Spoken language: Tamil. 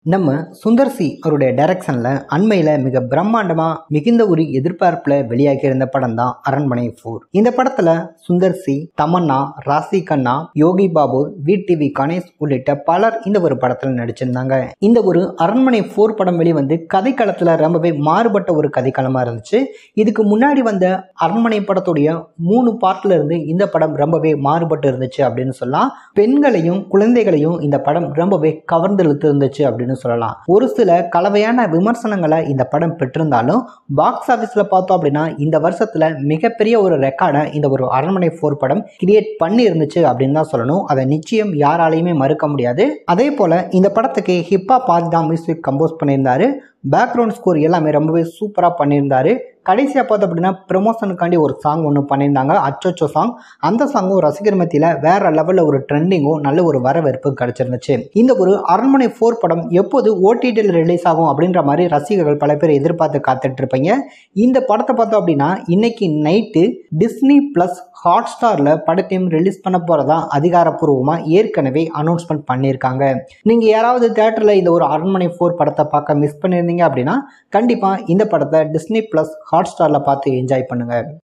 நம்ம சுந்தர் சி அவருடைய டைரக்ஷனில் அண்மையில் மிக பிரம்மாண்டமாக மிகுந்த ஒரு எதிர்பார்ப்பில் வெளியாகி இருந்த படம் தான் அரண்மனை ஃபோர் இந்த படத்தில் Sundar C Tamannaah Raashi Khanna Yogi Babu V TV Ganesh உள்ளிட்ட பலர் இந்த ஒரு படத்தில் நடிச்சிருந்தாங்க இந்த ஒரு அரண்மனை ஃபோர் படம் வெளிவந்து கதைக்களத்தில் ரொம்பவே மாறுபட்ட ஒரு கதைக்களமாக இருந்துச்சு இதுக்கு முன்னாடி வந்த அரண்மனை படத்துடைய மூணு பார்ட்ல இருந்து இந்த படம் ரொம்பவே மாறுபட்டு இருந்துச்சு அப்படின்னு சொல்லலாம் பெண்களையும் குழந்தைகளையும் இந்த படம் ரொம்பவே கவர்ந்து இழுத்து இருந்துச்சு அப்படின்னு சொல்லலாம் ஒரு சில கலவையான விமர்சனங்களை இந்த படம் பெற்றிருந்தாலும் பாக்ஸ் ஆஃபீஸில் பார்த்தோம் அப்படின்னா இந்த வருஷத்துல மிகப்பெரிய ஒரு ரெக்கார்டை இந்த ஒரு அரண்மனை ஃபோர் படம் கிரியேட் பண்ணி இருந்துச்சு அப்படின்னு தான் சொல்லணும் அதை நிச்சயம் யாராலையுமே மறுக்க முடியாது அதே போல இந்த படத்துக்கு ஹிப்பா பாதி தான் மியூசிக் கம்போஸ் பண்ணியிருந்தாரு பேக்ரவுண்ட் ஸ்கோர் எல்லாமே ரொம்பவே சூப்பராக பண்ணியிருந்தாரு கடைசியாக பார்த்தோம் அப்படின்னா ப்ரொமோஷனுக்காண்டி ஒரு சாங் ஒன்று பண்ணியிருந்தாங்க அச்சோச்சோ சாங் அந்த சாங்கும் ரசிகர் மத்தியில் வேற லெவலில் ஒரு ட்ரெண்டிங்கும் நல்ல ஒரு வரவேற்பும் கிடைச்சிருந்துச்சு இந்த ஒரு அரண்மனை ஃபோர் படம் எப்போது ஓடிடியில் ரிலீஸ் ஆகும் அப்படின்ற மாதிரி ரசிகர்கள் பல பேர் எதிர்பார்த்து காத்துட்டு இருப்பீங்க இந்த படத்தை பார்த்தோம் அப்படின்னா இன்னைக்கு நைட்டு டிஸ்னி ப்ளஸ் ஹாட் ஸ்டாரில் படத்தையும் ரிலீஸ் பண்ண போகிறதா அதிகாரப்பூர்வமாக ஏற்கனவே அனௌன்ஸ்மெண்ட் பண்ணியிருக்காங்க நீங்கள் யாராவது தேட்டரில் இந்த ஒரு அரண்மனை ஃபோர் படத்தை பார்க்க மிஸ் பண்ணியிருந்தீங்க அப்படின்னா கண்டிப்பாக இந்த படத்தை டிஸ்னி ப்ளஸ் ஹாட் ஸ்டாரில் பார்த்து என்ஜாய் பண்ணுங்கள்